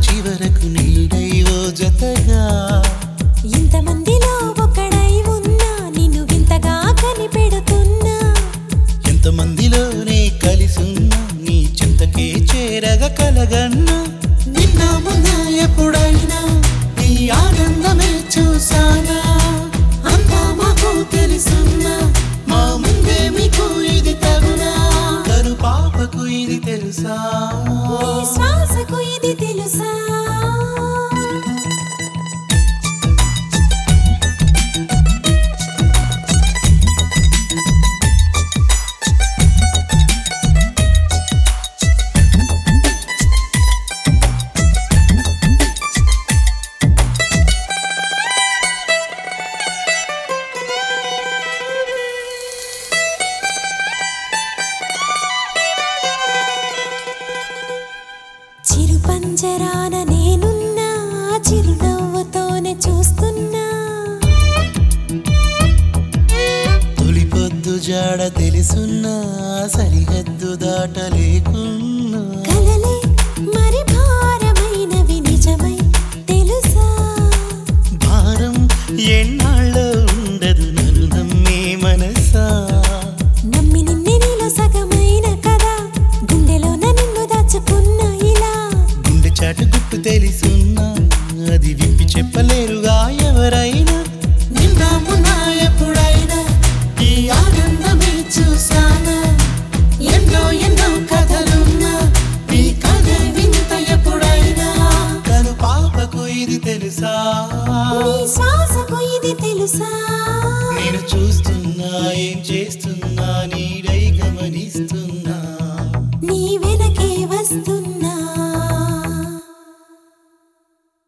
చివరకు నీడై ఓ జతగా ఇంతమందిలో ఒకడై ఉన్నా నిన్ను వింతగా కనిపెడుతున్నా ఎంతమందిలో నే కలిసున్నా నీ చింతకే చేరగ కలగన్నా నిన్న మొన్న ఎప్పుడైనా నీ ఆనందమే చూసానా అంతా మాకు తెలుసున్నా మా ముందే మీకు ఇది తగునా కరు పాపకు ఇది తెలుసా నీ శ్వాసకు ఇది తెలుసా చిరు పంజరాన నేనున్నా చిరునవ్వుతోనే చూస్తున్నా తొలి పొద్దు జాడ తెలుసున్నా సరిహద్దు దాటలేకున్నా కలలే మరి భారమైనవి నిజమై తెలుసా భారం ఎన్నాళ్ళో ఉండదు నన్ను నమ్మే మనసా నమ్మి నిన్నే నీలో సగమైన కదా గుండెలోన నిన్ను దాచుకున్నా ఇలా గుండె చాటు గుట్టు తెలుసున్నా అది విప్పి చెప్పలేరుగా ఎవరైనా నిన్న మొన్న ఎప్పుడైనా ఈ ఆనందమే చూసానా ఎన్నో ఎన్నో కథలున్నా ఈ కథ వింత ఎప్పుడైనా కను పాపకు ఇది తెలుసా నీ శ్వాసకు ఇది తెలుసా నేను చూస్తున్నా ఏం చేస్తున్నా